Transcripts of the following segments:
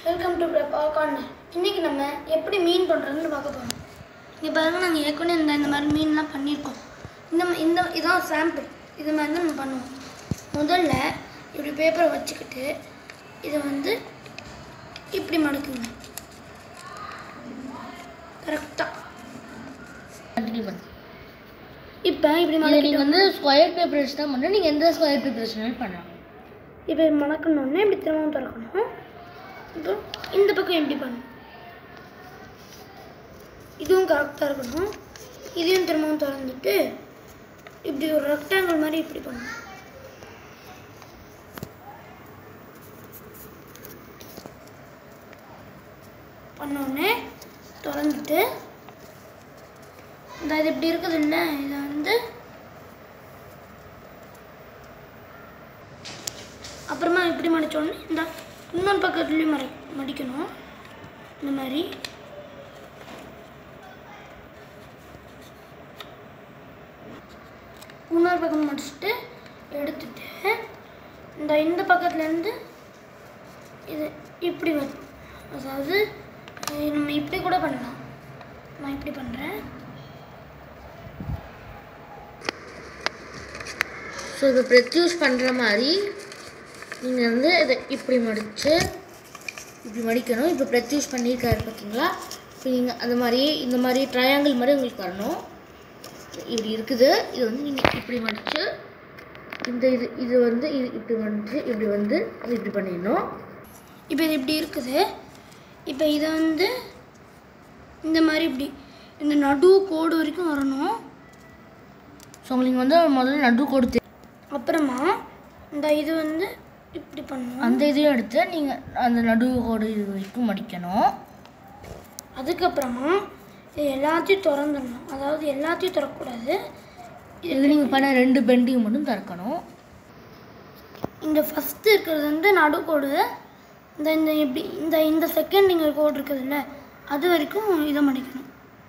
welcome to corner இன்றைக்கி நம்ம எப்படி மீன் பண்ணுறதுன்னு பார்க்க போகிறோம் இங்கே பாருங்கள் நாங்கள் ஏற்கனவே இந்த இந்த மாதிரி மீன்லாம் பண்ணியிருக்கோம் இந்த ம- இந்த இதான் சாம்பிள் இது மாதிரி தான் நம்ம பண்ணுவோம் முதல்ல இப்படி பேப்பரை வச்சுக்கிட்டு இதை வந்து இப்படி மடக்குங்க கரெக்டாக கண்டினியூ பண்ணு இப்போ இப்படி இதை மடக்கிட்டு நீங்கள் வந்து ஸ்கொயர் பேப்பர் வச்சு தான் பண்ணணும் நீங்கள் எந்த ஸ்கொயர் பேப்பர் வச்சுனாலும் பண்ணலாம் இப்போ மணக்கணுன்னே இப்படி திரும்பவும் திறக்கணும் இப்போ இந்த பக்கம் எப்படி பண்ணணும் இதுவும் கரெக்டாக இருக்கணும் இதையும் திரும்பவும் திறந்துட்டு இப்படி ஒரு ரெக்டாங்கிள் மாதிரி இப்படி பண்ணணும் பண்ணோடனே திறந்துட்டு இந்த இது இப்படி இருக்குது இல்லை இதை வந்து அப்புறமா இப்படி மடிச்ச உடனே இந்த இன்னொரு பக்கத்துலேயும் மடி மடிக்கணும் இந்த மாதிரி இன்னொரு பக்கம் மடிச்சுட்டு எடுத்துட்டு இந்த இந்த பக்கத்துலேருந்து இது இப்படி வரும் அதாவது அஹ் நம்ம இப்படி கூட பண்ணலாம் நான் இப்படி பண்ணுறேன் ஸோ இப்போ ப்ரெத்யூஸ் பண்ணுற மாதிரி நீங்கள் வந்து இதை இப்படி மடித்து இப்படி மடிக்கணும் இப்போ ப்ரெத்யூஸ் பண்ணியிருக்காரு பார்த்தீங்களா இப்போ நீங்கள் அந்த மாதிரி இந்த மாதிரி ட்ரையாங்கிள் மாதிரி உங்களுக்கு வரணும் இப்படி இருக்குது இது வந்து நீங்கள் இப்படி மடித்து இந்த இது இது வந்து இது இப்படி மடித்து இப்படி வந்து இது இப்படி பண்ணிடணும் இப்போ இது இப்படி இருக்குது இப்போ இதை வந்து இந்த மாதிரி இப்படி இந்த நடு கோடு வரைக்கும் வரணும் ஸோ உங்களுக்கு வந்து முதல்ல நடு கொடுத்து அப்புறமா இந்த இது வந்து இப்படி பண்ணணும் அந்த இதையும் எடுத்து நீங்கள் அந்த நடு கோடு இது வரைக்கும் மடிக்கணும் அதுக்கப்புறமா இது எல்லாத்தையும் திறந்துடணும் அதாவது எல்லாத்தையும் திறக்கக்கூடாது இது நீங்கள் பண்ண ரெண்டு பெண்டிங் மட்டும் திறக்கணும் இங்கே ஃபஸ்ட்டு இருக்கிறது வந்து நடுக்கோடு இந்த இந்த இப்படி இந்த இந்த செகண்ட் இங்கே கோடு இருக்குதுல்ல அது வரைக்கும் இதை மடிக்கணும்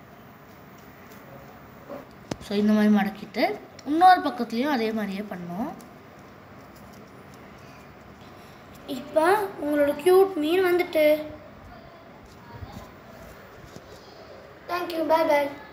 ஸோ இந்த மாதிரி மடக்கிட்டு இன்னொரு பக்கத்துலேயும் அதே மாதிரியே பண்ணோம் இப்போ உங்களோட க்யூட் மீன் வந்துட்டு தேங்க்யூ பாய் பாய்